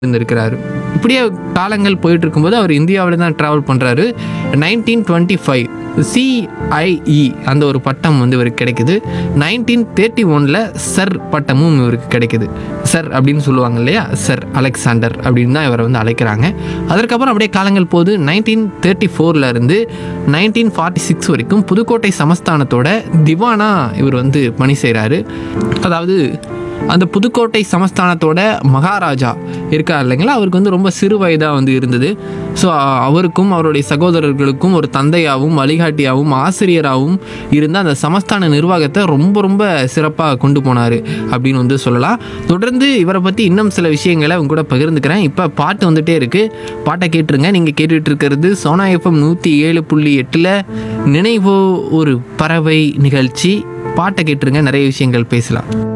இருந்திருக்கிறாரு இப்படியே காலங்கள் போயிட்டு இருக்கும்போது அவர் இந்தியாவில் தான் ட்ராவல் பண்ணுறாரு நைன்டீன் டுவெண்ட்டி ஃபைவ் சிஐஇ அந்த ஒரு பட்டம் வந்து இவருக்கு கிடைக்குது நைன்டீன் தேர்ட்டி ஒனில் சர் பட்டமும் இவருக்கு கிடைக்குது சர் அப்படின்னு சொல்லுவாங்க இல்லையா சர் அலெக்சாண்டர் அப்படின்னு தான் இவரை வந்து அழைக்கிறாங்க அதற்கப்புறம் அப்படியே காலங்கள் போது நைன்டீன் தேர்ட்டி ஃபோரில் இருந்து நைன்டீன் ஃபார்ட்டி சிக்ஸ் வரைக்கும் புதுக்கோட்டை சமஸ்தானத்தோட திவானா இவர் வந்து பணி செய்கிறாரு அதாவது அந்த புதுக்கோட்டை சமஸ்தானத்தோட மகாராஜா இருக்கார் இல்லைங்களா அவருக்கு வந்து ரொம்ப சிறு வயதாக வந்து இருந்தது ஸோ அவருக்கும் அவருடைய சகோதரர்களுக்கும் ஒரு தந்தையாகவும் வழிகாட்டியாகவும் ஆசிரியராகவும் இருந்த அந்த சமஸ்தான நிர்வாகத்தை ரொம்ப ரொம்ப சிறப்பாக கொண்டு போனார் அப்படின்னு வந்து சொல்லலாம் தொடர்ந்து இவரை பற்றி இன்னும் சில விஷயங்களை உங்க கூட பகிர்ந்துக்கிறேன் இப்போ பாட்டு வந்துட்டே இருக்குது பாட்டை கேட்டுருங்க நீங்கள் கேட்டுட்டு இருக்கிறது சோனா எஃப்எம் நூற்றி ஏழு புள்ளி எட்டில் நினைவோ ஒரு பறவை நிகழ்ச்சி பாட்டை கேட்டுருங்க நிறைய விஷயங்கள் பேசலாம்